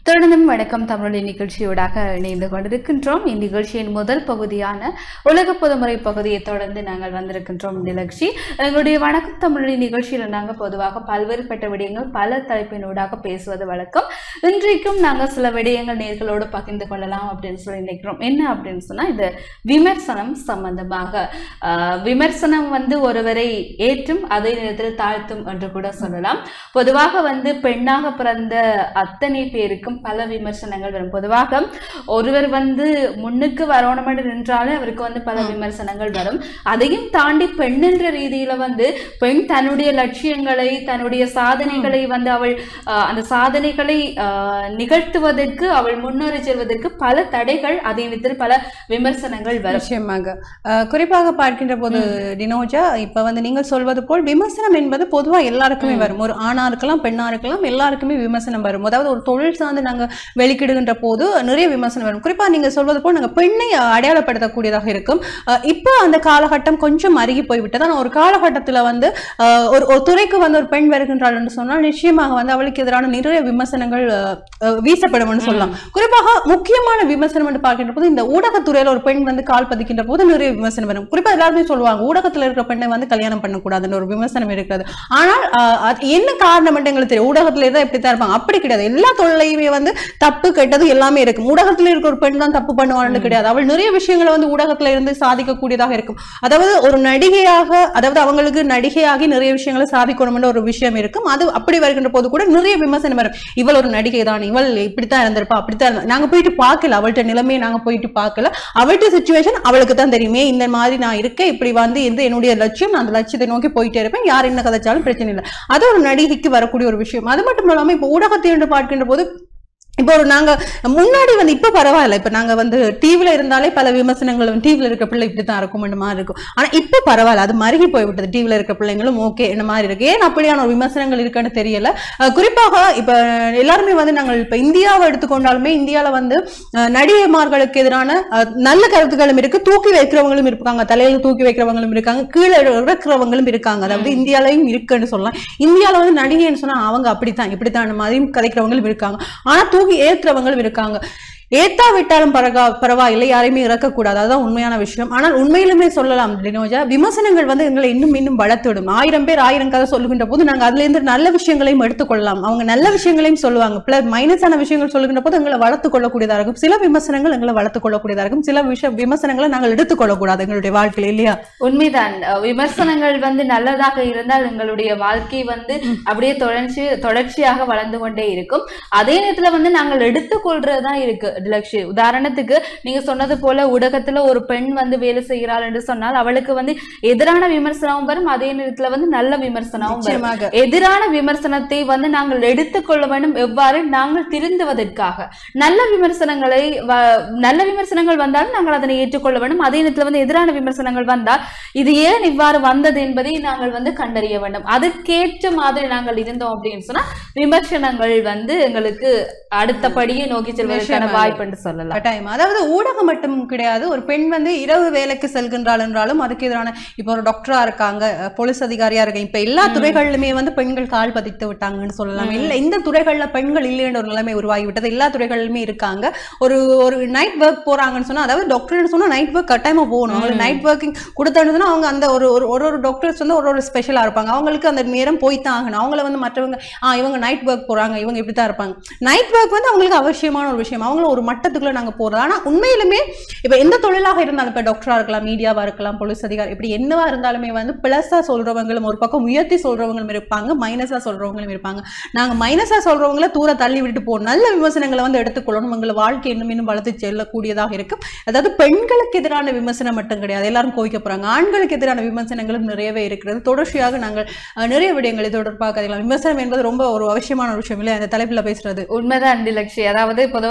தொடர்ந்தும் வணக்கம் தமிழொலி நிகழ்ச்சியோடாக இணைந்து கொண்டிருக்கின்றோம் இந்நிகழ்ச்சியின் முதல் பகுதியான உலக பொதுமுறை பகுதியை தொடர்ந்து நாங்கள் வந்திருக்கின்றோம் நிகழ்ச்சி எங்களுடைய வணக்கம் தமிழொலி நிகழ்ச்சியில் நாங்கள் பொதுவாக பல்வேறுபட்ட விடயங்கள் பல தலைப்பினூடாக பேசுவது வழக்கம் இன்றைக்கும் நாங்கள் சில விடயங்கள் நேர்களோடு பகிர்ந்து கொள்ளலாம் அப்படின்னு சொல்லி நினைக்கிறோம் என்ன அப்படின்னு சொன்னா இது விமர்சனம் சம்பந்தமாக ஆஹ், விமர்சனம் வந்து ஒருவரை ஏற்றும் அதே நேரத்தில் தாழ்த்தும் என்று கூட சொல்லலாம் பொதுவாக வந்து பெண்ணாக பிறந்த அத்தனை பேருக்கும் பல விமர்சனங்கள் வரும் பொதுவாக ஒருவர் வந்து முன்னுக்கு வரணுமென்று நின்றாலே அவருக்கு வந்து பல விமர்சனங்கள் வரும் அதையும் தாண்டி பெண் என்ற ரீதியில வந்து பெண் தன்னுடைய லட்சியங்களை தன்னுடைய சாதனைகளை வந்து அவள் ஆஹ், அந்த சாதனைகளை ஆஹ், நிகழ்த்துவதற்கு அவள் முன்னேறி செல்வதற்கு பல தடைகள் அதே நேரத்தில் பல விமர்சனங்கள் வரும் நிச்சயமாக அஹ், குறிப்பாக பார்க்கின்ற போது டினோஜா இப்ப வந்து நீங்கள் சொல்வது போல் விமர்சனம் என்பது பொதுவா எல்லாருக்குமே வரும் ஒரு ஆணா இருக்கலாம் பெண்ணா இருக்கலாம் எல்லாருக்குமே விமர்சனம் வரும் அதாவது ஒரு தொழில் சார்ந்து நாங்க வெளிக்கிடுகின்ற போது நிறைய விமர்சனம் வரும் குறிப்பா நீங்க சொல்வது போல் நாங்க பெண்ணை அடையாளப்படுத்தக்கூடியதாக இருக்கும் அஹ், இப்போ அந்த காலகட்டம் கொஞ்சம் அருகி போய்விட்டது ஆனா ஒரு காலகட்டத்துல வந்து அஹ், ஒரு ஒரு துறைக்கு வந்து ஒரு பெண் வருகின்றாள் என்று சொன்னால் நிச்சயமாக வந்து அவளுக்கு எதிரான நிறைய விமர்சனங்கள் அஹ், அஹ், வீசப்படும் என்று சொல்லலாம் குறிப்பாக முக்கியமான விமர்சனம் என்று பார்க்கின்ற போது இந்த ஊடகத்துறையில ஒரு பெண் வந்து கால் பதிக்கின்ற போது நிறைய விமர்சனம் வரும் குறிப்பா எல்லாருமே சொல்லுவாங்க ஊடகத்துல இருக்கிற பெண்ணை வந்து கல்யாணம் பண்ணக்கூடாதுன்னு ஒரு விமர்சனம் இருக்கிறது ஆனால் ஆஹ், அது என்ன காரணம் எங்களுக்கு தெரியும் ஊடகத்துல இருந்தா இப்படித்தான் இருப்பாங்க அப்படி கிடையாது எல்லா தொழிலையுமே வந்து தப்பு கெட்டது எல்லாமே இருக்கும் ஊடகத்துல இருக்க ஒரு பெண் தான் தப்பு பண்ணுவான்னு கிடையாது அவள் நிறைய விஷயங்களை வந்து ஊடகத்துல இருந்து சாதிக்கக்கூடியதாக இருக்கும் அதாவது ஒரு நடிகையாக அதாவது அவங்களுக்கு நடிகையாகி நிறைய விஷயங்களை சாதிக்கணும்னு ஒரு விஷயம் இருக்கும் அது அப்படி வருகின்ற போது கூட நிறைய விமர்சனம் வரும் இவள் ஒரு நடிகை தான் இவள் இப்படித்தான் இருந்திருப்பா அப்படித்தான் இருந்தா- நாங்க போயிட்டு பார்க்கல அவள்கிட்ட நிலைமையை நாங்க போயிட்டு பார்க்கல அவள்கிட்ட சுச்சுவேஷன் அவளுக்கு தான் தெரியுமே இந்த மாதிரி நான் இருக்கேன் இப்படி வந்து இந்த என்னுடைய லட்சியம் நான் அந்த லட்சியத்தை நோக்கி போயிட்டே இருப்பேன் யார் என்ன கதைச்சாலும் பிரச்சனை இல்லை அது ஒரு நடிகைக்கு வரக்கூடிய ஒரு விஷயம் அது மட்டும் இல்லாம இப்போ ஊடகத்தை என்று பார்க்கின்ற போது இப்போ ஒரு நாங்க முன்னாடி வந்து இப்ப பரவாயில்ல இப்ப நாங்க வந்து டிவில இருந்தாலே பல விமர்சனங்கள் டிவில இருக்க பிள்ளை இப்படித்தான் இருக்கும் இந்த மாதிரி இருக்கும் ஆனா இப்ப பரவாயில்ல அது மருகி போய்விட்டது டிவில இருக்க பிள்ளைங்களும் ஓகே இந்த மாதிரி இருக்கு ஏன் அப்படியான ஒரு விமர்சனங்கள் இருக்குன்னு தெரியல அஹ் குறிப்பாக இப்ப எல்லாருமே வந்து நாங்கள் இப்ப இந்தியாவை எடுத்துக்கொண்டாலுமே இந்தியால வந்து அஹ், நடிகைமார்களுக்கு எதிரான அஹ், நல்ல கருத்துக்களும் இருக்கு தூக்கி வைக்கிறவங்களும் இருக்காங்க தலையில தூக்கி வைக்கிறவங்களும் இருக்காங்க கீழே இறக்குறவங்களும் இருக்காங்க அதாவது இந்தியாலையும் இருக்குன்னு சொல்லலாம் இந்தியால வந்து நடிகைன்னு சொன்னா அவங்க அப்படித்தான் இப்படித்தான் அந்த மாதிரி கதைக்கிறவங்களும் இருக்காங்க ஆனா தூக்கி ஏத்துறவங்களும் இருக்காங்க ஏத்தா விட்டாலும் பரவா பரவாயில்லை யாரையுமே இறக்கக்கூடாது அதுதான் உண்மையான விஷயம் ஆனால் உண்மையிலுமே சொல்லலாம் டினோஜா விமர்சனங்கள் வந்து எங்களை இன்னும் இன்னும் வளர்த்துவிடும் ஆயிரம் பேர் ஆயிரம் கதை சொல்லுகின்ற போது நாங்க அதுல இருந்து நல்ல விஷயங்களையும் எடுத்துக்கொள்ளலாம் அவங்க நல்ல விஷயங்களையும் சொல்லுவாங்க பிளஸ் மைனஸான விஷயங்கள் சொல்லுகின்ற போது எங்களை வளர்த்துக் கொள்ளக்கூடியதா இருக்கும் சில விமர்சனங்கள் எங்களை வளர்த்துக் கொள்ளக்கூடியதா இருக்கும் சில விஷய விமர்சனங்களை நாங்கள் எடுத்துக்கொள்ளக்கூடாது எங்களுடைய வாழ்க்கையில இல்லையா உண்மைதான் அஹ் விமர்சனங்கள் வந்து நல்லதாக இருந்தால் எங்களுடைய வாழ்க்கை வந்து அப்படியே தொடர்ச்சி தொடர்ச்சியாக வளர்ந்து கொண்டே இருக்கும் அதே நேரத்துல வந்து நாங்கள் எடுத்துக்கொள்றதுதான் இருக்கு லட்சி உதாரணத்துக்கு நீங்க சொன்னது போல ஊடகத்துல ஒரு பெண் வந்து வேலை செய்கிறாள் என்று சொன்னால் அவளுக்கு வந்து எதிரான விமர்சனமும் வரும் அதே நேரத்துல வந்து நல்ல விமர்சனமும் வரும் நிச்சயமாக எதிரான விமர்சனத்தை வந்து நாங்கள் எடுத்துக்கொள்ள வேண்டும் எவ்வாறு நாங்கள் திருந்துவதற்காக நல்ல விமர்சனங்களை வ- நல்ல விமர்சனங்கள் வந்தாலும் நாங்கள் அதனை ஏற்றுக்கொள்ள வேண்டும் அதே நேரத்தில் வந்து எதிரான விமர்சனங்கள் வந்தால் இது ஏன் இவ்வாறு வந்தது என்பதை நாங்கள் வந்து கண்டறிய வேண்டும் அதுக்கேற்ற மாதிரி நாங்கள் இருந்தோம் அப்படின்னு சொன்னா விமர்சனங்கள் வந்து எங்களுக்கு அடுத்த படியை நோக்கி செல்வதற்கான நிச்சயமாக. வாய்ப்பு என்று சொல்லலாம் கட்டாயம் அதாவது ஊடகம் மட்டும் கிடையாது ஒரு பெண் வந்து இரவு வேலைக்கு செல்கின்றாள் என்றாலும் அதுக்கு எதிரான இப்போ ஒரு டாக்டரா இருக்காங்க அஹ், போலீஸ் அதிகாரியா இருக்காங்க இப்ப எல்லா துறைகளிலுமே வந்து பெண்கள் கால் பதித்து விட்டாங்கன்னு சொல்லலாம் இல்ல இந்த துறைகள்ல பெண்கள் இல்லைன்ற ஒரு நிலைமை உருவாகி விட்டது எல்லா துறைகளிலுமே இருக்காங்க ஒரு ஒரு நைட் ஒர்க் போறாங்கன்னு சொன்னா அதாவது டாக்டர்னு சொன்னா நைட் ஒர்க் கட்டாயமா போகணும் அவங்களுக்கு நைட் ஒர்க்கிங் கொடுத்தாங்கன்னா அவங்க அந்த ஒரு ஒரு ஒரு ஒரு டாக்டர்ஸ் வந்து ஒரு ஒரு ஸ்பெஷலா இருப்பாங்க அவங்களுக்கு அந்த நேரம் போய்த்தான் ஆகணும் அவங்கள வந்து மற்றவங்க ஆ இவங்க நைட் ஒர்க் போறாங்க இவங்க இப்படி தான் இருப்பாங்க நைட் ஒர்க் வந்து அவங்களுக்கு அவசியமான ஒரு விஷயம் அவங்களும் ஒரு மட்டத்துக்குள்ள நாங்க போறது ஆனா உண்மையிலுமே இப்ப எந்த தொழிலாக இருந்தாலும் இப்ப டாக்டரா இருக்கலாம் மீடியாவா இருக்கலாம் போலீஸ் அதிகாரி இப்படி என்னவா இருந்தாலுமே வந்து பிளஸா சொல்றவங்களும் ஒரு பக்கம் உயர்த்தி சொல்றவங்களும் இருப்பாங்க மைனஸா சொல்றவங்களும் இருப்பாங்க நாங்க மைனஸா சொல்றவங்கள தூர தள்ளி விட்டுட்டு போகணும் நல்ல விமர்சனங்களை வந்து எடுத்துக்கொள்ளணும் உங்களை வாழ்க்கை இன்னும் இன்னும் வளர்த்து செல்லக்கூடியதாக இருக்கும் அதாவது பெண்களுக்கு எதிரான விமர்சனம் மட்டும் கிடையாது எல்லாரும் கோவிக்க போறாங்க ஆண்களுக்கு எதிரான விமர்சனங்களும் நிறையவே இருக்கிறது தொடர்ச்சியாக நாங்கள் அஹ், நிறைய விடயங்களை தொடர்பாக கதைக்கலாம் விமர்சனம் என்பது ரொம்ப ஒரு அவசியமான ஒரு விஷயம் இல்லை அந்த தலைப்புல பேசுறது உண்மைதான் லட்சி அதாவது பொதுவாக நாங்க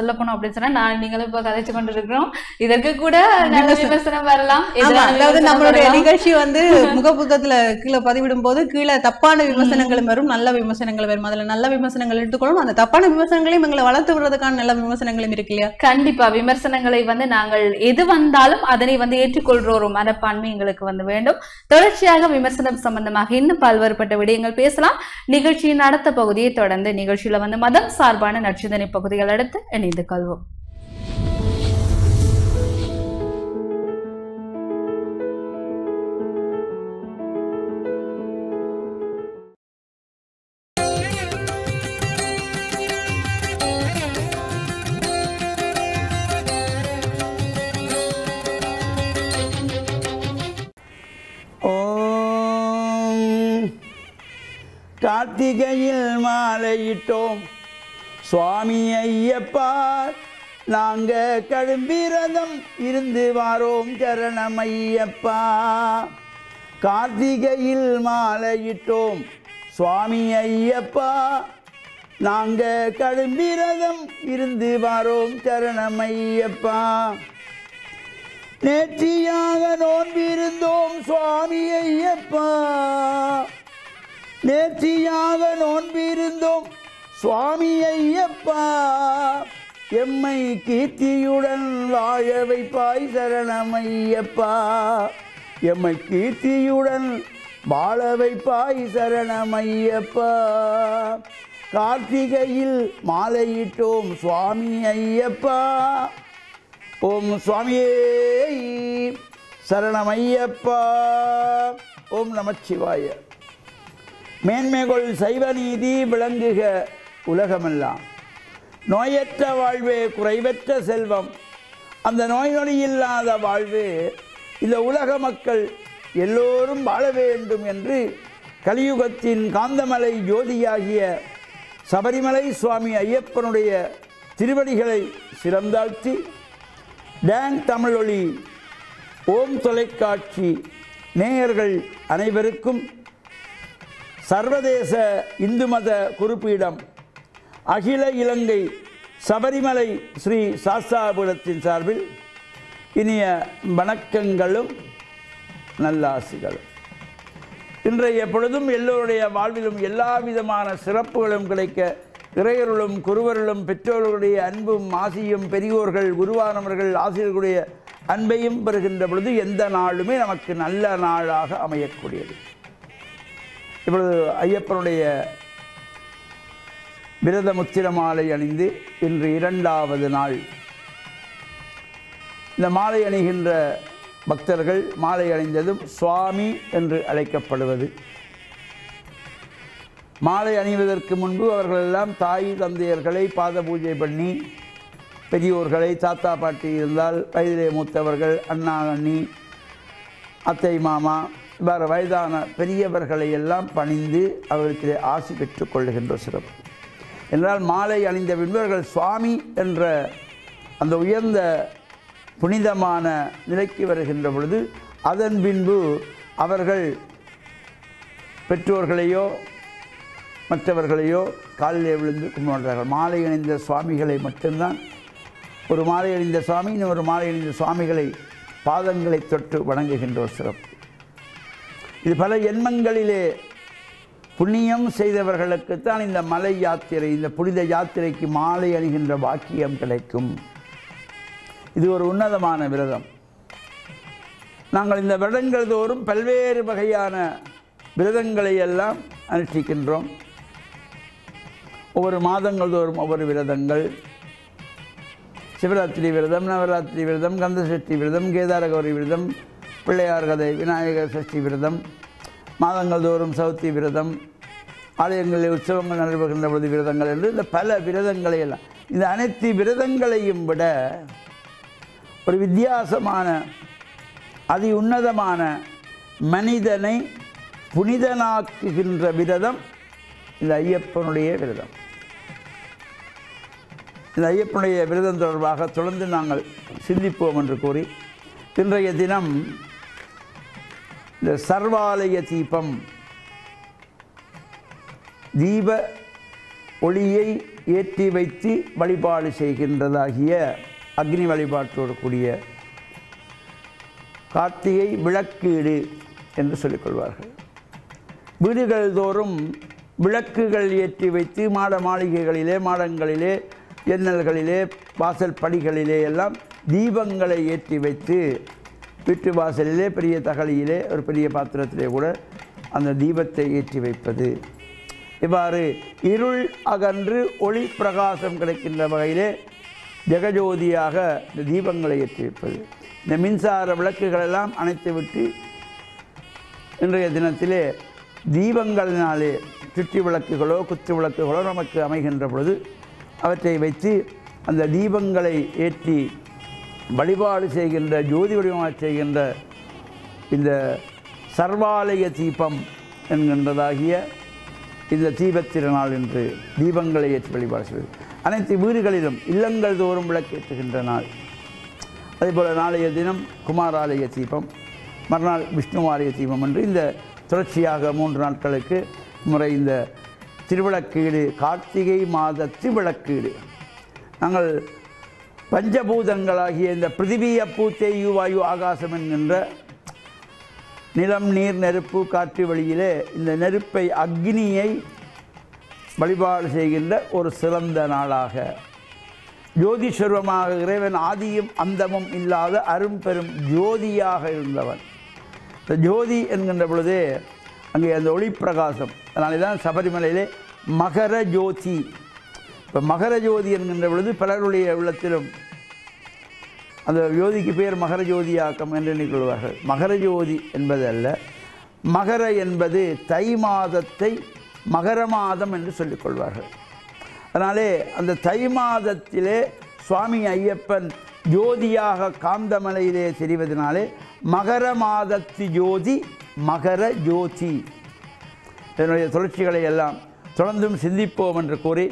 சொல்ல போனோம் அப்படின்னு சொன்னா நான் நீங்களும் இப்ப கதைச்சு கொண்டு இருக்கிறோம் இதற்கு கூட நல்ல விமர்சனம் வரலாம் ஆமா எதிரான அதாவது விமர்சனம் நம்மளுடைய வரலாம். நிகழ்ச்சி வந்து முகப்புத்தகத்துல கீழே பதிவிடும் போது கீழே தப்பான விமர்சனங்களும் வரும் நல்ல விமர்சனங்கள் வரும் அதுல நல்ல விமர்சனங்கள் எடுத்துக்கொள்ளும் அந்த தப்பான விமர்சனங்களையும் எங்களை வளர்த்து விடுறதுக்கான நல்ல விமர்சனங்களும் இருக்கு இல்லையா கண்டிப்பா விமர்சனங்களை வந்து நாங்கள் எது வந்தாலும் அதனை வந்து ஏற்றுக்கொள்ற ஒரு மனப்பான்மை எங்களுக்கு வந்து வேண்டும் தொடர்ச்சியாக விமர்சனம் சம்பந்தமாக இன்னும் பல்வேறுபட்ட விடயங்கள் பேசலாம் நிகழ்ச்சியின் அடுத்த பகுதியை தொடர்ந்து நிகழ்ச்சியில வந்து மதம் சார்பான நச்சுதனை பகுதிகள் அடுத்து இணைந்து கொள்வோம் ஓம் கார்த்திகையில் மாலையிட்டோம் சுவாமி ஐயப்பா நாங்க கடும்பிரதம் இருந்து வாரோம் சரணம் ஐயப்பா கார்த்திகையில் மாலையிட்டோம் சுவாமி ஐயப்பா நாங்க கடும்பிரதம் இருந்து வாரோம் சரணம் ஐயப்பா நேர்த்தியாக நோன்பிருந்தோம் சுவாமி ஐயப்பா நேர்த்தியாக நோன்பிருந்தோம் சுவாமி ஐயப்பா எம்மை கீர்த்தியுடன் வாழ வைப்பாய் சரணம் ஐயப்பா எம்மை கீர்த்தியுடன் வாழ வைப்பாய் சரணம் ஐயப்பா கார்த்திகையில் மாலையிட்டோம் சுவாமி ஐயப்பா ஓம் சுவாமியே சரணமையப்பா ஓம் நமச்சிவாய மேன்மைகொள் சைவ நீதி விளங்குக உலகமெல்லாம் நோயற்ற வாழ்வே குறைவற்ற செல்வம் அந்த நோய் நொடி இல்லாத வாழ்வு இந்த உலக மக்கள் எல்லோரும் வாழ வேண்டும் என்று கலியுகத்தின் காந்தமலை ஜோதியாகிய சபரிமலை சுவாமி ஐயப்பனுடைய திருவடிகளை சிறந்தாழ்த்தி டேன் தமிழொலி ஓம் தொலைக்காட்சி நேயர்கள் அனைவருக்கும் சர்வதேச இந்து மத குறிப்பீடம் அகில இலங்கை சபரிமலை ஸ்ரீ சாஸ்தாபுரத்தின் சார்பில் இனிய வணக்கங்களும் நல்லாசிகளும் இன்றைய பொழுதும் எல்லோருடைய வாழ்விலும் எல்லா விதமான சிறப்புகளும் கிடைக்க இறையருளும் குருவருளும் பெற்றோர்களுடைய அன்பும் ஆசியும் பெரியோர்கள் குருவானவர்கள் ஆசிரியர்களுடைய அன்பையும் பெறுகின்ற பொழுது எந்த நாளுமே நமக்கு நல்ல நாளாக அமையக்கூடியது இப்பொழுது ஐயப்பனுடைய விரத முத்திர மாலை அணிந்து இன்று இரண்டாவது நாள் இந்த மாலை அணிகின்ற பக்தர்கள் மாலை அணிந்ததும் சுவாமி என்று அழைக்கப்படுவது மாலை அணிவதற்கு முன்பு அவர்களெல்லாம் தாய் தந்தையர்களை பாத பூஜை பண்ணி பெரியோர்களை தாத்தா பாட்டி இருந்தால் வயதிலே மூத்தவர்கள் அண்ணா அண்ணி அத்தை மாமா இவ்வாறு வயதான பெரியவர்களை எல்லாம் பணிந்து அவர்களுக்கு ஆசி பெற்றுக் கொள்ளுகின்ற சிறப்பு என்றால் மாலை அணிந்த பின்பர்கள் சுவாமி என்ற அந்த உயர்ந்த புனிதமான நிலைக்கு வருகின்ற பொழுது அதன் பின்பு அவர்கள் பெற்றோர்களையோ மற்றவர்களையோ காலிலே விழுந்து கும்பிடுறார்கள் மாலை அணிந்த சுவாமிகளை மட்டும்தான் ஒரு மாலை அணிந்த சுவாமி இன்னொரு மாலை அணிந்த சுவாமிகளை பாதங்களை தொட்டு வணங்குகின்ற ஒரு சிறப்பு இது பல எண்மங்களிலே புண்ணியம் செய்தவர்களுக்குத்தான் இந்த மலை யாத்திரை இந்த புனித யாத்திரைக்கு மாலை அணிகின்ற பாக்கியம் கிடைக்கும் இது ஒரு உன்னதமான விரதம் நாங்கள் இந்த வருடங்கள் தோறும் பல்வேறு வகையான விரதங்களை எல்லாம் அனுஷ்டிக்கின்றோம் ஒவ்வொரு மாதங்கள் தோறும் ஒவ்வொரு விரதங்கள் சிவராத்திரி விரதம் நவராத்திரி விரதம் கந்தசஷ்டி விரதம் கேதாரகௌரி விரதம் பிள்ளையார் கதை விநாயகர் சஷ்டி விரதம் மாதங்கள் தோறும் சவுத்தி விரதம் ஆலயங்களில் உற்சவங்கள் நடைபெறுகின்ற பொழுது விரதங்கள் என்று இந்த பல விரதங்களை எல்லாம் இந்த அனைத்து விரதங்களையும் விட ஒரு வித்தியாசமான அதி உன்னதமான மனிதனை புனிதனாக்குகின்ற விரதம் இந்த ஐயப்பனுடைய விரதம் இந்த ஐயப்பனுடைய விரதம் தொடர்பாக தொடர்ந்து நாங்கள் சிந்திப்போம் என்று கூறி இன்றைய தினம் இந்த சர்வாலய தீபம் தீப ஒளியை ஏற்றி வைத்து வழிபாடு செய்கின்றதாகிய அக்னி வழிபாட்டோடு கூடிய கார்த்திகை விளக்கீடு என்று சொல்லிக்கொள்வார்கள் வீடுகள் தோறும் விளக்குகள் ஏற்றி வைத்து மாட மாளிகைகளிலே மாடங்களிலே ஜன்னல்களிலே வாசல் படிகளிலே எல்லாம் தீபங்களை ஏற்றி வைத்து வீட்டு வாசலிலே பெரிய தகலியிலே ஒரு பெரிய பாத்திரத்திலே கூட அந்த தீபத்தை ஏற்றி வைப்பது இவ்வாறு இருள் அகன்று ஒளி பிரகாசம் கிடைக்கின்ற வகையிலே ஜெகஜோதியாக இந்த தீபங்களை ஏற்றி வைப்பது இந்த மின்சார விளக்குகளெல்லாம் அணைத்துவிட்டு இன்றைய தினத்திலே தீபங்களினாலே சுற்றி விளக்குகளோ குத்து விளக்குகளோ நமக்கு அமைகின்ற பொழுது அவற்றை வைத்து அந்த தீபங்களை ஏற்றி வழிபாடு செய்கின்ற ஜோதி வடிவமாக செய்கின்ற இந்த சர்வாலய தீபம் என்கின்றதாகிய இந்த தீபத்திருநாள் என்று தீபங்களை ஏற்றி வழிபாடு செய்வது அனைத்து வீடுகளிலும் இல்லங்கள் தோறும் விளக்கேற்றுகின்ற நாள் அதேபோல் நாளைய தினம் குமாராலய தீபம் மறுநாள் விஷ்ணுவாலய தீபம் என்று இந்த தொடர்ச்சியாக மூன்று நாட்களுக்கு முறை இந்த திருவிளக்கீடு கார்த்திகை மாதத்து விளக்கீடு நாங்கள் பஞ்சபூதங்களாகிய இந்த பிருத்திவி அப்பு தேயு வாயு ஆகாசம் என்கின்ற நிலம் நீர் நெருப்பு காற்று வழியிலே இந்த நெருப்பை அக்னியை வழிபாடு செய்கின்ற ஒரு சிறந்த நாளாக ஜோதி சுரூபமாக இறைவன் ஆதியும் அந்தமும் இல்லாத அரும்பெரும் ஜோதியாக இருந்தவன் இந்த ஜோதி என்கின்ற பொழுதே அங்கே அந்த ஒளி பிரகாசம் அதனால தான் சபரிமலையிலே மகர ஜோதி இப்போ மகர ஜோதி என்கின்ற பொழுது பலருடைய உள்ளத்திலும் அந்த ஜோதிக்கு பேர் மகர ஜோதியாக்கம் என்று எண்ணிக்கொள்வார்கள் மகர ஜோதி என்பது அல்ல மகர என்பது தை மாதத்தை மகர மாதம் என்று சொல்லிக் கொள்வார்கள் அதனாலே அந்த தை மாதத்திலே சுவாமி ஐயப்பன் ஜோதியாக காந்தமலையிலே தெரிவதனாலே மகர மாதத்து ஜோதி மகர ஜோதி இதனுடைய தொடர்ச்சிகளை எல்லாம் தொடர்ந்தும் சிந்திப்போம் என்று கூறி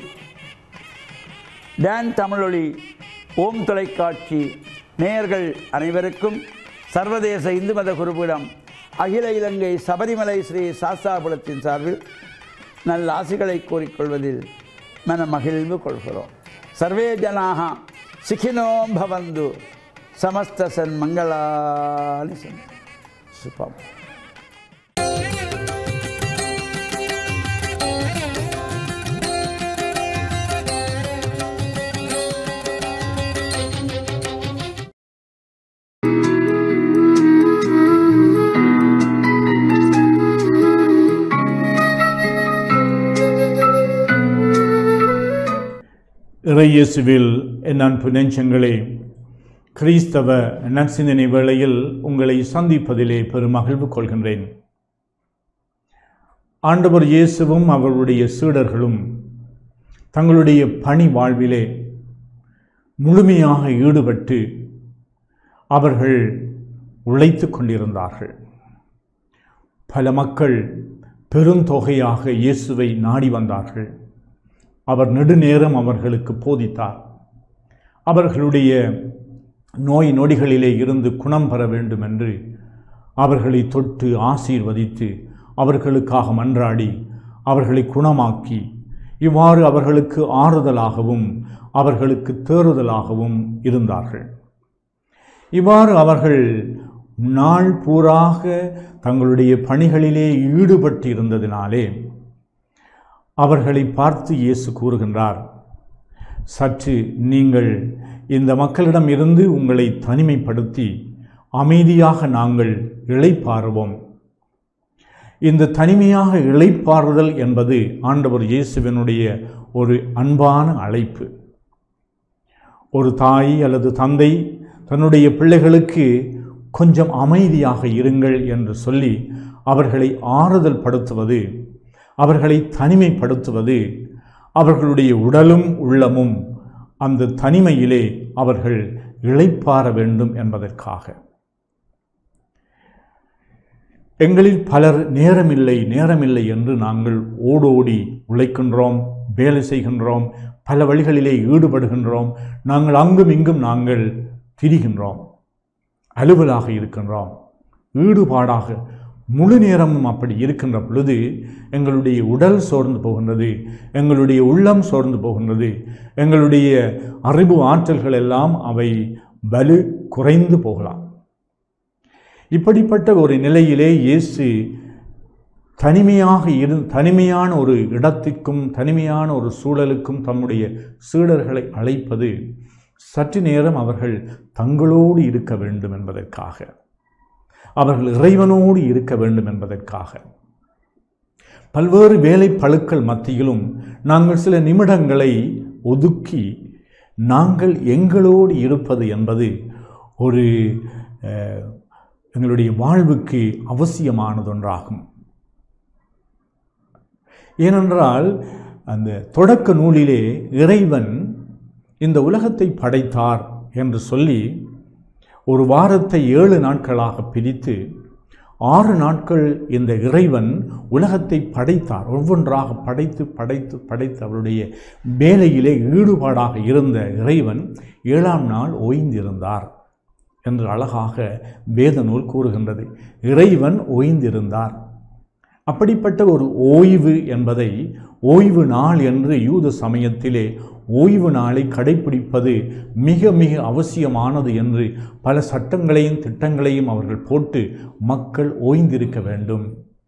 டான் தமிழொலி ஓம் தொலைக்காட்சி நேயர்கள் அனைவருக்கும் சர்வதேச இந்து மத குருபீடம் அகில இலங்கை சபரிமலை ஸ்ரீ சாஸ்தாபுரத்தின் சார்பில் நல்ல ஆசிகளை கூறிக்கொள்வதில் மன மகிழ்வு கொள்கிறோம் சர்வே ஜனாக சிக்கினோம் பவந்து சமஸ்த சன்மங்களானி சன் சுபம் இறையேசுவில் என் அன்பு நெஞ்சங்களே கிறிஸ்தவ நற்சிந்தனை வேளையில் உங்களை சந்திப்பதிலே பெருமகிழ்வு கொள்கின்றேன் ஆண்டவர் இயேசுவும் அவருடைய சீடர்களும் தங்களுடைய பணி வாழ்விலே முழுமையாக ஈடுபட்டு அவர்கள் உழைத்து கொண்டிருந்தார்கள் பல மக்கள் பெருந்தொகையாக இயேசுவை நாடி வந்தார்கள் அவர் நெடுநேரம் அவர்களுக்கு போதித்தார் அவர்களுடைய நோய் நொடிகளிலே இருந்து குணம் பெற வேண்டும் என்று அவர்களை தொட்டு ஆசீர்வதித்து அவர்களுக்காக மன்றாடி அவர்களை குணமாக்கி இவ்வாறு அவர்களுக்கு ஆறுதலாகவும் அவர்களுக்கு தேறுதலாகவும் இருந்தார்கள் இவ்வாறு அவர்கள் நாள் பூராக தங்களுடைய பணிகளிலே ஈடுபட்டு இருந்ததினாலே அவர்களை பார்த்து இயேசு கூறுகின்றார் சற்று நீங்கள் இந்த மக்களிடம் இருந்து உங்களை தனிமைப்படுத்தி அமைதியாக நாங்கள் இளைப்பாறுவோம் இந்த தனிமையாக இளைப்பாறுதல் என்பது ஆண்டவர் இயேசுவினுடைய ஒரு அன்பான அழைப்பு ஒரு தாய் அல்லது தந்தை தன்னுடைய பிள்ளைகளுக்கு கொஞ்சம் அமைதியாக இருங்கள் என்று சொல்லி அவர்களை ஆறுதல் படுத்துவது அவர்களை தனிமைப்படுத்துவது அவர்களுடைய உடலும் உள்ளமும் அந்த தனிமையிலே அவர்கள் இளைப்பாற வேண்டும் என்பதற்காக எங்களில் பலர் நேரமில்லை நேரமில்லை என்று நாங்கள் ஓடோடி உழைக்கின்றோம் வேலை செய்கின்றோம் பல வழிகளிலே ஈடுபடுகின்றோம் நாங்கள் அங்கும் இங்கும் நாங்கள் திரிகின்றோம் அலுவலாக இருக்கின்றோம் ஈடுபாடாக முழு நேரமும் அப்படி இருக்கின்ற பொழுது எங்களுடைய உடல் சோர்ந்து போகின்றது எங்களுடைய உள்ளம் சோர்ந்து போகின்றது எங்களுடைய அறிவு ஆற்றல்கள் எல்லாம் அவை வலு குறைந்து போகலாம் இப்படிப்பட்ட ஒரு நிலையிலே இயேசு தனிமையாக இரு தனிமையான ஒரு இடத்திற்கும் தனிமையான ஒரு சூழலுக்கும் தம்முடைய சீடர்களை அழைப்பது சற்று நேரம் அவர்கள் தங்களோடு இருக்க வேண்டும் என்பதற்காக அவர்கள் இறைவனோடு இருக்க வேண்டும் என்பதற்காக பல்வேறு வேலை பழுக்கள் மத்தியிலும் நாங்கள் சில நிமிடங்களை ஒதுக்கி நாங்கள் எங்களோடு இருப்பது என்பது ஒரு அஹ், எங்களுடைய வாழ்வுக்கு அவசியமானதொன்றாகும் ஏனென்றால் அந்த தொடக்க நூலிலே இறைவன் இந்த உலகத்தை படைத்தார் என்று சொல்லி ஒரு வாரத்தை ஏழு நாட்களாக பிரித்து ஆறு நாட்கள் இந்த இறைவன் உலகத்தை படைத்தார் ஒவ்வொன்றாக படைத்து படைத்து படைத்து அவருடைய வேலையிலே ஈடுபாடாக இருந்த இறைவன் ஏழாம் நாள் ஓய்ந்திருந்தார் என்று அழகாக வேத நூல் கூறுகின்றது இறைவன் ஓய்ந்திருந்தார் அப்படிப்பட்ட ஒரு ஓய்வு என்பதை ஓய்வு நாள் என்று யூத சமயத்திலே ஓய்வு நாளை கடைப்பிடிப்பது மிக மிக அவசியமானது என்று பல சட்டங்களையும் திட்டங்களையும் அவர்கள் போட்டு மக்கள் ஓய்ந்திருக்க வேண்டும்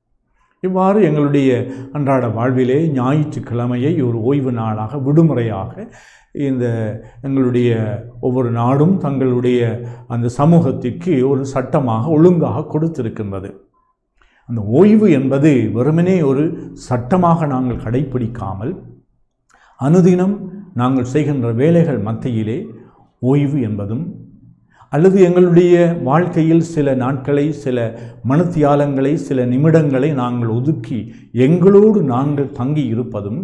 இவ்வாறு எங்களுடைய அன்றாட வாழ்விலே ஞாயிற்றுக்கிழமையை ஒரு ஓய்வு நாளாக விடுமுறையாக இந்த எங்களுடைய ஒவ்வொரு நாடும் தங்களுடைய அந்த சமூகத்திற்கு ஒரு சட்டமாக ஒழுங்காக கொடுத்திருக்கின்றது அந்த ஓய்வு என்பது வெறுமனே ஒரு சட்டமாக நாங்கள் கடைப்பிடிக்காமல் அனுதினம் நாங்கள் செய்கின்ற வேலைகள் மத்தியிலே ஓய்வு என்பதும் அல்லது எங்களுடைய வாழ்க்கையில் சில நாட்களை சில மனத்தியாலங்களை சில நிமிடங்களை நாங்கள் ஒதுக்கி எங்களோடு நாங்கள் தங்கி இருப்பதும்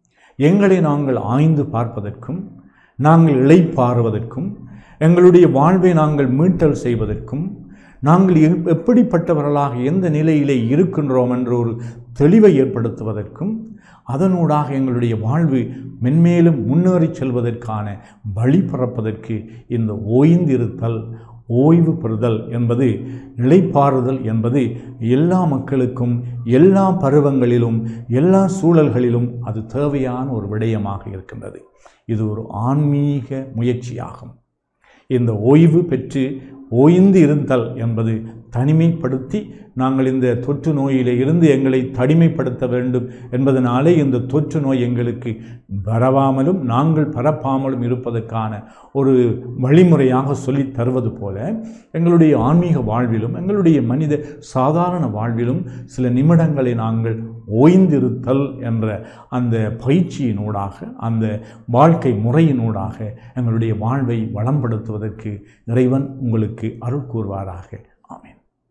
எங்களை நாங்கள் ஆய்ந்து பார்ப்பதற்கும் நாங்கள் இளைப்பாறுவதற்கும் எங்களுடைய வாழ்வை நாங்கள் மீட்டல் செய்வதற்கும் நாங்கள் எப்- எப்படிப்பட்டவர்களாக எந்த நிலையிலே இருக்கின்றோம் என்ற ஒரு தெளிவை ஏற்படுத்துவதற்கும் அதனூடாக எங்களுடைய வாழ்வு மென்மேலும் முன்னேறிச் செல்வதற்கான வழி பிறப்பதற்கு இந்த ஓய்ந்திருத்தல் ஓய்வு பெறுதல் என்பது இளைப்பாறுதல் என்பது எல்லா மக்களுக்கும் எல்லா பருவங்களிலும் எல்லா சூழல்களிலும் அது தேவையான ஒரு விடயமாக இருக்கின்றது இது ஒரு ஆன்மீக முயற்சியாகும் இந்த ஓய்வு பெற்று ஓய்ந்து இருத்தல் என்பது தனிமைப்படுத்தி நாங்கள் இந்த தொற்று நோயிலே இருந்து எங்களை தனிமைப்படுத்த வேண்டும் என்பதனாலே இந்த தொற்று நோய் எங்களுக்கு பரவாமலும் நாங்கள் பரப்பாமலும் இருப்பதற்கான ஒரு வழிமுறையாக சொல்லித் தருவது போல எங்களுடைய ஆன்மீக வாழ்விலும் எங்களுடைய மனித சாதாரண வாழ்விலும் சில நிமிடங்களை நாங்கள் ஓய்ந்திருத்தல் என்ற அந்த பயிற்சியினூடாக அந்த வாழ்க்கை முறையினூடாக எங்களுடைய வாழ்வை வளம்படுத்துவதற்கு இறைவன் உங்களுக்கு அருள் கூறுவாராக ஆமென்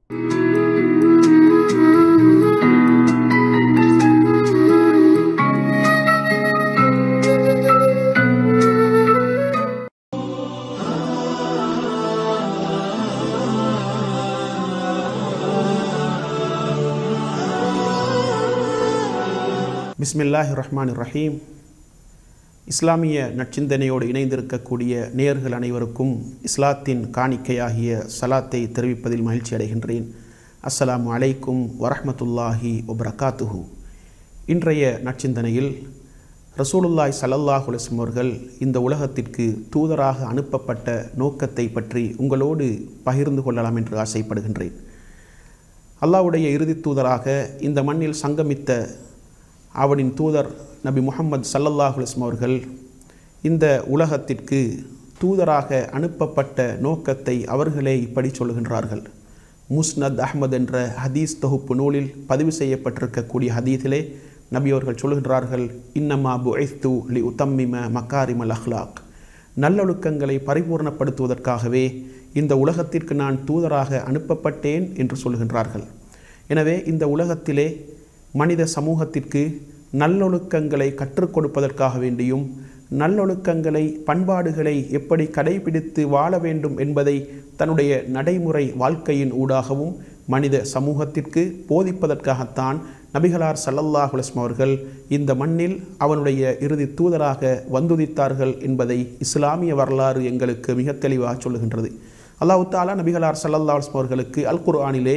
பிஸ்மில்லாஹி ரஹ்மான் ரஹீம் இஸ்லாமிய நற்சிந்தனையோடு இணைந்திருக்கக்கூடிய நேயர்கள் அனைவருக்கும் இஸ்லாத்தின் காணிக்கையாகிய சலாத்தை தெரிவிப்பதில் மகிழ்ச்சி அடைகின்றேன் அஸ்ஸலாமு அலைக்கும் வரஹ்மத்துல்லாஹி வபரகாத்துஹு இன்றைய நற்சிந்தனையில் ரசூலுல்லாய் ஸல்லல்லாஹு அலைஹி வஸல்லம் அவர்கள் இந்த உலகத்திற்கு தூதராக அனுப்பப்பட்ட நோக்கத்தை பற்றி உங்களோடு பகிர்ந்து கொள்ளலாம் என்று ஆசைப்படுகின்றேன் அல்லாஹ்வுடைய இறுதி தூதராக இந்த மண்ணில் சங்கமித்த அவனின் தூதர் நபி முஹம்மது ஸல்லல்லாஹு அலைஹி வஸல்லம் அவர்கள் இந்த உலகத்திற்கு தூதராக அனுப்பப்பட்ட நோக்கத்தை அவர்களே இப்படி சொல்கின்றார்கள் முஸ்னத் அஹ்மத் என்ற ஹதீஸ் தொகுப்பு நூலில் பதிவு செய்யப்பட்டிருக்கக்கூடிய ஹதீஸிலே நபி அவர்கள் சொல்கின்றார்கள் இன்னமா புஐஸ்து லி உத்தம்மிம மக்காரிமல் அஹ்லாக் நல்லொழுக்கங்களை பரிபூர்ணப்படுத்துவதற்காகவே இந்த உலகத்திற்கு நான் தூதராக அனுப்பப்பட்டேன் என்று சொல்கின்றார்கள் எனவே இந்த உலகத்திலே மனித சமூகத்திற்கு நல்லொழுக்கங்களை கற்றுக் கொடுப்பதற்காக வேண்டியும் நல்லொழுக்கங்களை பண்பாடுகளை எப்படி கடைபிடித்து வாழ வேண்டும் என்பதை தன்னுடைய நடைமுறை வாழ்க்கையின் ஊடாகவும் மனித சமூகத்திற்கு போதிப்பதற்காகத்தான் நபிகளார் ஸல்லல்லாஹு அலைஹி வஸல்லம் அவர்கள் இந்த மண்ணில் அவனுடைய இறுதி தூதராக வந்துதித்தார்கள் என்பதை இஸ்லாமிய வரலாறு எங்களுக்கு மிக தெளிவாக சொல்லுகின்றது அல்லாஹ் தாலா நபிகளார் ஸல்லல்லாஹு அலைஹி வஸல்லம் அவர்களுக்கு அல் குர்ஆனிலே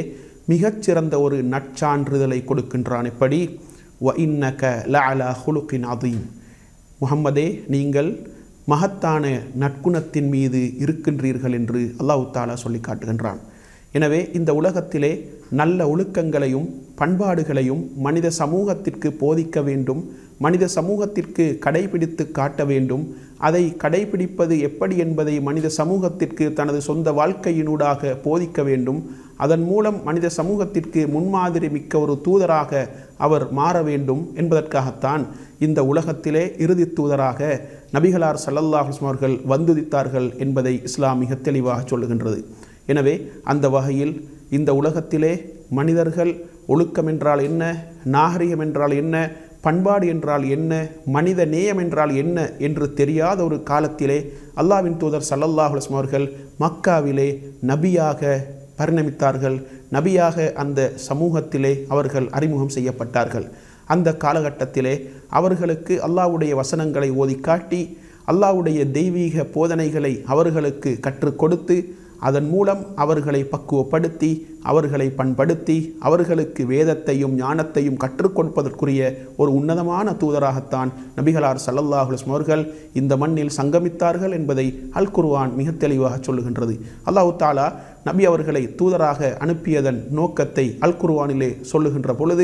மிகச்சிறந்த ஒரு நற்சான்றிதழை கொடுக்கின்றான் எப்படி வ இன்னக லஅலா ஹுலுக்கின் அதீம் முகம்மதே நீங்கள் மகத்தான நற்குணத்தின் மீது இருக்கின்றீர்கள் என்று அல்லாஹ் தாலா சொல்லி காட்டுகின்றான் எனவே இந்த உலகத்திலே நல்ல ஒழுக்கங்களையும் பண்பாடுகளையும் மனித சமூகத்திற்கு போதிக்க வேண்டும் மனித சமூகத்திற்கு கடைபிடித்து காட்ட வேண்டும் அதை கடைபிடிப்பது எப்படி என்பதை மனித சமூகத்திற்கு தனது சொந்த வாழ்க்கையினூடாக போதிக்க வேண்டும் அதன் மூலம் மனித சமூகத்திற்கு முன்மாதிரி மிக்க ஒரு தூதராக அவர் மாற வேண்டும் என்பதற்காகத்தான் இந்த உலகத்திலே இறுதி தூதராக நபிகளார் சல்லல்லாஹ் அவர்கள் வந்துதித்தார்கள் என்பதை இஸ்லாம் மிக தெளிவாக சொல்லுகின்றது எனவே அந்த வகையில் இந்த உலகத்திலே மனிதர்கள் ஒழுக்கம் என்றால் என்ன நாகரிகம் என்றால் என்ன பண்பாடு என்றால் என்ன மனித நேயம் என்றால் என்ன என்று தெரியாத ஒரு காலத்திலே அல்லாவின் தூதர் சல்லல்லாஹ் அலுவலம் அவர்கள் மக்காவிலே நபியாக பரிணமித்தார்கள் நபியாக அந்த சமூகத்திலே அவர்கள் அறிமுகம் செய்யப்பட்டார்கள் அந்த காலகட்டத்திலே அவர்களுக்கு அல்லாஹ்வுடைய வசனங்களை ஓதி காட்டி அல்லாஹ்வுடைய தெய்வீக போதனைகளை அவர்களுக்கு கற்றுக் கொடுத்து அதன் மூலம் அவர்களை பக்குவப்படுத்தி அவர்களை பண்படுத்தி அவர்களுக்கு வேதத்தையும் ஞானத்தையும் கற்றுக் கொடுப்பதற்குரிய ஒரு உன்னதமான தூதராகத்தான் நபிகளார் சல்லல்லாஹு அலைஹி அவர்கள் இந்த மண்ணில் சங்கமித்தார்கள் என்பதை அல் குர்ஆன் மிக தெளிவாக சொல்லுகின்றது அல்லாஹு தாலா நபி அவர்களை தூதராக அனுப்பியதன் நோக்கத்தை அல் குர்ஆனிலே சொல்லுகின்ற பொழுது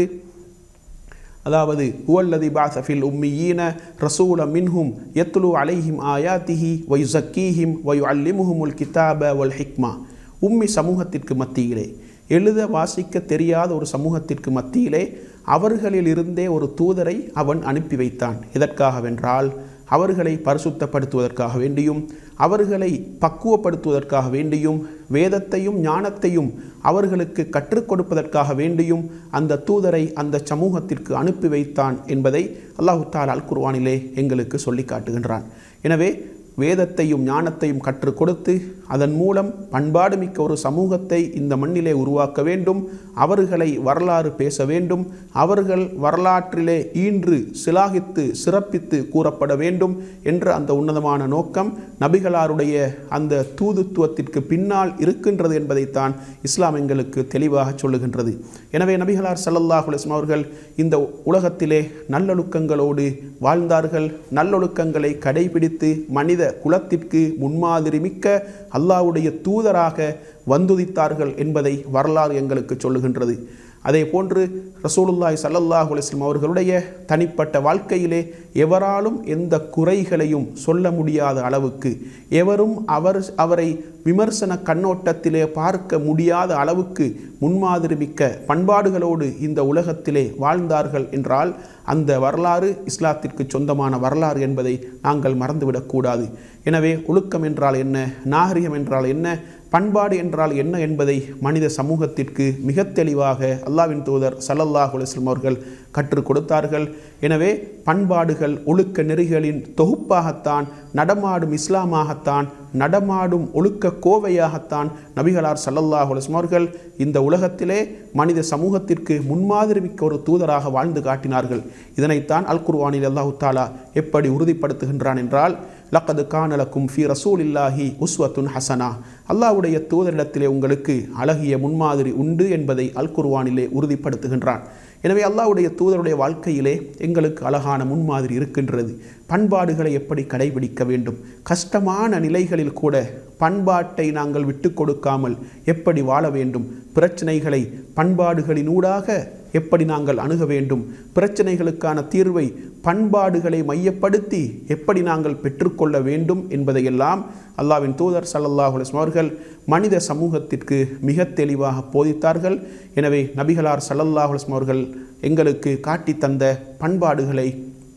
அதாவது ஹுவல்லதி பாசஃபில் உம்மியீன ரசூல மின்ஹும் யத்லு அலைஹிம் ஆயாத்திஹி வயுசக்கீஹிம் வயு அல்லிமுஹுமுல் கிதாப வல் ஹிக்மா உம்மி சமூகத்திற்கு மத்தியிலே எழுத வாசிக்க தெரியாத ஒரு சமூகத்திற்கு மத்தியிலே அவர்களிலிருந்தே ஒரு தூதரை அவன் அனுப்பி வைத்தான் எதற்காகவென்றால் அவர்களை பரிசுத்தப்படுத்துவதற்காக வேண்டியும் அவர்களை பக்குவப்படுத்துவதற்காக வேண்டியும் வேதத்தையும் ஞானத்தையும் அவர்களுக்கு கற்றுக் கொடுப்பதற்காக வேண்டியும் அந்த தூதரை அந்த சமூகத்திற்கு அனுப்பி வைத்தான் என்பதை அல்லாஹு தாலா அல் குர்வானிலே எங்களுக்கு சொல்லி காட்டுகின்றான் எனவே வேதத்தையும் ஞானத்தையும் கற்றுக் கொடுத்து அதன் மூலம் பண்பாடு மிக்க ஒரு சமூகத்தை இந்த மண்ணிலே உருவாக்க வேண்டும் அவர்களை வரலாறு பேச வேண்டும் அவர்கள் வரலாற்றிலே ஈன்று சிலாகித்து சிறப்பித்து கூறப்பட வேண்டும் என்ற அந்த உன்னதமான நோக்கம் நபிகளாருடைய அந்த தூதுத்துவத்திற்கு பின்னால் இருக்கின்றது என்பதைத்தான் இஸ்லாம் எங்களுக்கு தெளிவாக சொல்லுகின்றது எனவே நபிகளார் ஸல்லல்லாஹு அலைஹி வஸல்லம் அவர்கள் இந்த உலகத்திலே நல்லொழுக்கங்களோடு வாழ்ந்தார்கள் நல்லொழுக்கங்களை கடைபிடித்து மனித குலத்திற்கு முன்மாதிரி மிக்க அல்லாஹ்வுடைய தூதராக வந்துதித்தார்கள் என்பதை வரலாறு எங்களுக்கு சொல்லுகின்றது அதே போன்று ரசூலுல்லாய் சல்லல்லாஹு அலிஸ்லம் அவர்களுடைய தனிப்பட்ட வாழ்க்கையிலே எவராலும் எந்த குறைகளையும் சொல்ல முடியாத அளவுக்கு எவரும் அவர் அவரை விமர்சன கண்ணோட்டத்திலே பார்க்க முடியாத அளவுக்கு முன்மாதிரி மிக்க பண்பாடுகளோடு இந்த உலகத்திலே வாழ்ந்தார்கள் என்றால் அந்த வரலாறு இஸ்லாத்திற்கு சொந்தமான வரலாறு என்பதை நாங்கள் மறந்துவிடக்கூடாது எனவே ஒழுக்கம் என்றால் என்ன நாகரிகம் என்றால் என்ன பண்பாடு என்றால் என்ன என்பதை மனித சமூகத்திற்கு மிக தெளிவாக அல்லாவின் தூதர் சல்லல்லாஹ் அலுவலம் அவர்கள் கற்றுக் கொடுத்தார்கள் எனவே பண்பாடுகள் ஒழுக்க நெறிகளின் தொகுப்பாகத்தான் நடமாடும் இஸ்லாமாகத்தான் நடமாடும் ஒழுக்க கோவையாகத்தான் நபிகளார் சல்லல்லாஹ் அலுவலம் அவர்கள் இந்த உலகத்திலே மனித சமூகத்திற்கு முன்மாதிரி மிக்க ஒரு தூதராக வாழ்ந்து காட்டினார்கள் இதனைத்தான் அல் குர்வானில் அல்லாஹு தாலா எப்படி உறுதிப்படுத்துகின்றான் என்றால் லக்கது கானலக்கும் ஃபி ரசூலில்லாஹி உஸ்வத்துன் ஹசனா அல்லாஹ்வுடைய தூதரிடத்திலே உங்களுக்கு அழகிய முன்மாதிரி உண்டு என்பதை அல் குர்வானிலே உறுதிப்படுத்துகின்றான் எனவே அல்லாஹ்வுடைய தூதருடைய வாழ்க்கையிலே எங்களுக்கு அழகான முன்மாதிரி இருக்கின்றது பண்பாடுகளை எப்படி கடைபிடிக்க வேண்டும் கஷ்டமான நிலைகளில் கூட பண்பாட்டை நாங்கள் விட்டு கொடுக்காமல் எப்படி வாழ வேண்டும் பிரச்சனைகளை பண்பாடுகளினூடாக எப்படி நாங்கள் அணுக வேண்டும் பிரச்சனைகளுக்கான தீர்வை பண்பாடுகளை மையப்படுத்தி எப்படி நாங்கள் பெற்றுக்கொள்ள வேண்டும் என்பதையெல்லாம் அல்லாவின் தூதர் சல்லல்லாஹு அலைஹி அவர்கள் மனித சமூகத்திற்கு மிக தெளிவாக போதித்தார்கள் எனவே நபிகளார் சல்லல்லாஹு அலைஹி அவர்கள் எங்களுக்கு காட்டி தந்த பண்பாடுகளை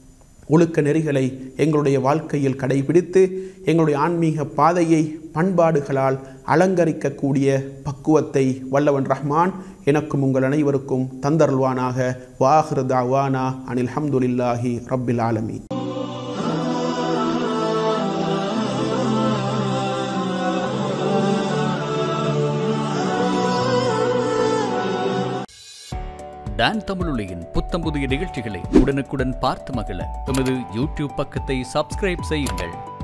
ஒழுக்க நெறிகளை எங்களுடைய வாழ்க்கையில் கடைபிடித்து எங்களுடைய ஆன்மீக பாதையை பண்பாடுகளால் அலங்கரிக்கக்கூடிய பக்குவத்தை வல்லவன் ரஹ்மான் எனக்கும் உங்கள் அனைவருக்கும் தந்தருள்வானாக வாஹிரு தாவானா அனில் ஹம்துலில்லாஹி ரப்பில் ஆலமீன் டான் தமிழொலியின் புத்தம் புதிய நிகழ்ச்சிகளை உடனுக்குடன் பார்த்து மகிழ எமது யூடியூப் பக்கத்தை சப்ஸ்கிரைப் செய்யுங்கள்